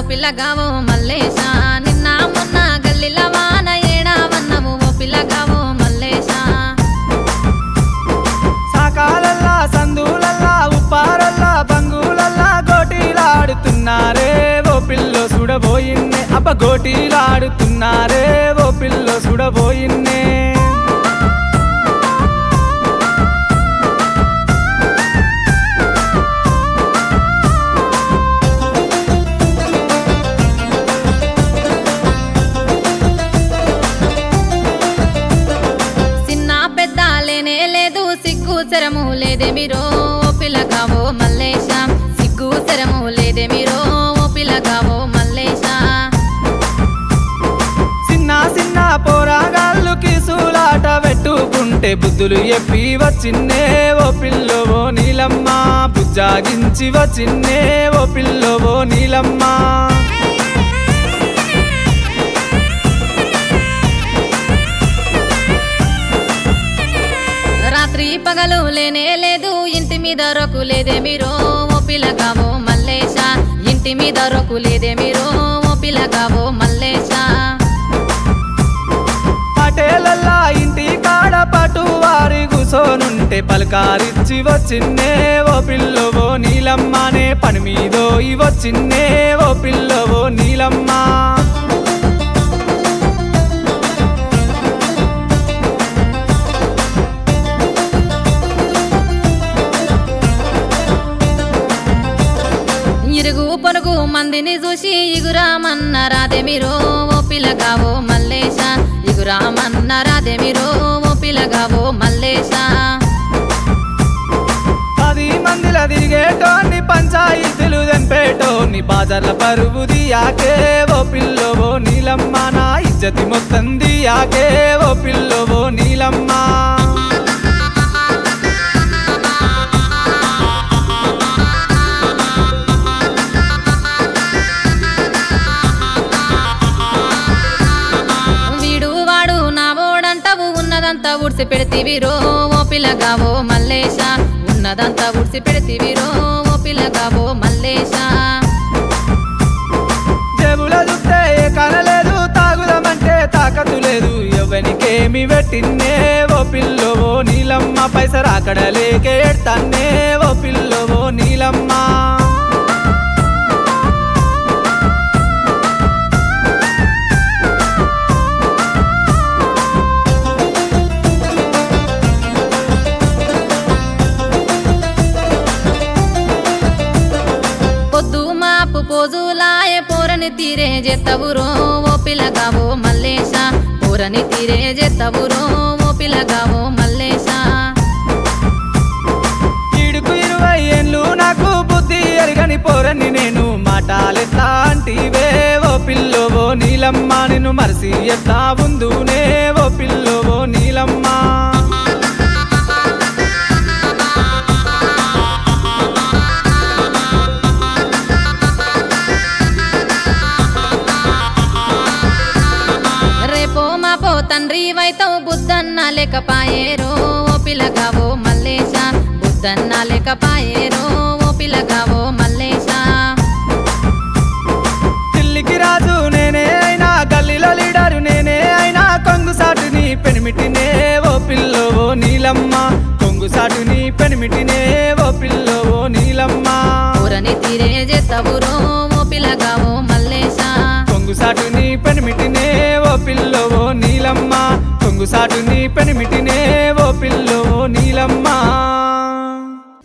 పిల్లగావో మల్లేశ నిన్న మొన్న గల్లిల వాన ఏడావన్నవు ఓ పిల్లగావో మల్లేశ సాకాలల్లా సందులల్లా ఉప్పారల్లా బంగులల్లా గోటీలాడుతున్నారే ఓ పిల్లో సుడబోయిన్నే అబ్బ గోటీలాడుతున్నారే ఓ పిల్లో సుడబోయిన్నే చిన్న పెద్ద లేనే లేదు సిగ్గు శరము లేదే మీరో ఓ పిల్లగావో మల్లేశ సిగ్గు శరము లేదే మీరో ఓ పిల్లగావో మల్లేశ చిన్న చిన్న పోరాగాళ్ళు కిసులాట పెట్టుకుంటే బుద్ధులు ఎప్పి వచ్చిన్నే ఓ పిల్లవో నీలమ్మ బుజ్జాగించి వచ్చిన్నే ఓ పిల్లవో నీలమ్మ రాత్రి పగలు లేనే లేదు ఇంటి మీద రొక్కు లేదే మీరో ఓ పిల్లగావో మల్లేశ ఇంటి మీద రొక్కు లేదే మీరో ఓ పిల్లగావో మల్లేశ పటేలల్లా ఇంటి కాడ పటు వారి కూసోనుంటే పలకారిచ్చి వచ్చిన్నే ఓ పిల్లవో నీలమ్మనే పని మీదో వచ్చిన్నే ఓ పిల్లవో నీలమ్మ ఇరుగు పొరుగు మందిని చూసి ఇగురామన్న రాదే మీరో ఓ పిల్లగావో మల్లేశ ఇగురామన్న రాదే మీరో ఓ పిల్లగావో మల్లేశ పది మందిల తిరిగేటోని పంచాయితీలు తెంపేటోని బాజర్ల పరువు దియాకే ఓ పిల్లవో నీలమ్మ నా ఇజ్జతి మొత్తం దియాకే ఓ పిల్లవో నీలమ్మ వీడు వాడు నా ఓడంటావు ఉన్నదంతా ఉడిసి పెడితివిరో ఓ పిల్లగావో మల్లేశ ఉన్నదంతా ఉడిసి పెడితివిరో ఓ పిల్లగావో మల్లేశ జేబుల చూస్తే ఏ కనలేదు తాగుదామంటే తాకతు లేదు ఎవనికేమి పెట్టిన్నే ఓ పిల్లవో నీలమ్మ పైసలు అక్కడ లేకే ఎడతాన్నే ఓ పిల్లవో నీలమ్మ పొద్దు మాపు పోజులాయే పోరని తీరే జెత్తవురో ఓ పిల్లగావో మల్లేశ పోరని తీరే జెత్తవురో ఓ పిల్లగావో మల్లేశ ఈడుకు ఇరవై ఏళ్ళు నాకు బుద్ధి ఎరగని పోరని నేను మాటాలెత్తా అంటివే ఓ పిల్లవో నీలమ్మ నిన్ను మరిసి ఎత్తా ఉందునే ఓ పిల్లవో నీలమ్మ రేపో మాపో తండ్రి వైతవు బుద్ధన్న లేకపాయేరో ఓ పిల్లగావో మల్లేశ బుద్ధన్న లేకపాయేరో ఓ పిల్లగావో మల్లేశ ఢిల్లీకి రాజు నేనే అయినా గల్లీలో లీడరు నేనే అయినా కొంగు సాటుని పెనిమిటినే ఓ పిల్లవో నీలమ్మ కొంగు సాటుని పెనిమిటినే ఓ పిల్లవో నీలమ్మ ఊరని తీరే జెత్తవురో ఓ పిల్లగావో మల్లేశ కొంగు సాటుని పెనిమిటినే ఓ పిల్లవో నీలమ్మ కొంగు సాటుని పెనిమిటినే